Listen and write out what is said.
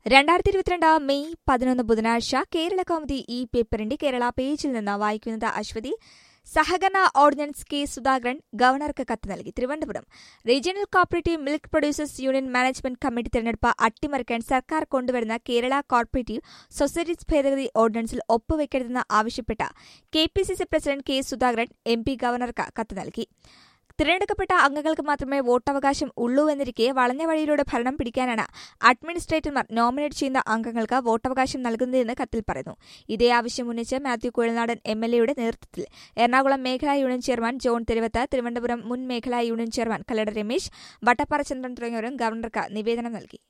രണ്ടായിരത്തി ഇരുപത്തിരണ്ട് മെയ് പതിനൊന്ന് ബുധനാഴ്ച കേരള കൗമുദി ഈ പേപ്പറിന്റെ കേരള പേജിൽ നിന്ന് വായിക്കുന്നത് അശ്വതി സഹകരണ ഓർഡിനൻസ് കെ സുധാകരൻ ഗവർണർക്ക് കത്ത് നൽകി Thiruvananthapuram regional cooperative milk producers union management committee തെരഞ്ഞെടുപ്പ് അട്ടിമറിക്കാൻ സർക്കാർ കൊണ്ടുവരുന്ന കേരള കോർപ്പറേറ്റീവ് സൊസൈറ്റീസ് ഭേദഗതി ഓർഡിനൻസിൽ ഒപ്പുവെക്കരുതെന്ന് ആവശ്യപ്പെട്ട K P C C president K Sudhakaran M P ഗവർണർക്ക് കത്ത് നൽകി തിരഞ്ഞെടുക്കപ്പെട്ട അംഗങ്ങൾക്ക് മാത്രമേ വോട്ടവകാശം ഉള്ളൂവെന്നിരിക്കെ വളഞ്ഞ വഴിയിലൂടെ ഭരണം പിടിക്കാനാണ് അഡ്മിനിസ്ട്രേറ്റർമാർ നോമിനേറ്റ് ചെയ്യുന്ന അംഗങ്ങൾക്ക് വോട്ടവകാശം നൽകുന്നതെന്ന് കത്തിൽ പറയുന്നു ഇതേ ആവശ്യം ഉന്നയിച്ച് മാത്യു കുഴൽനാടൻ എം എൽ എയുടെ നേതൃത്വത്തിൽ എറണാകുളം മേഖലാ union chairman John Thiruvath Thiruvananthapuram മുൻ മേഖലാ യൂണിയൻ ചെയർമാൻ കല്ലട രമേശ് വട്ടപ്പാറ ചന്ദ്രൻ തുടങ്ങിയവരും ഗവർണർക്ക് നിവേദനം നൽകി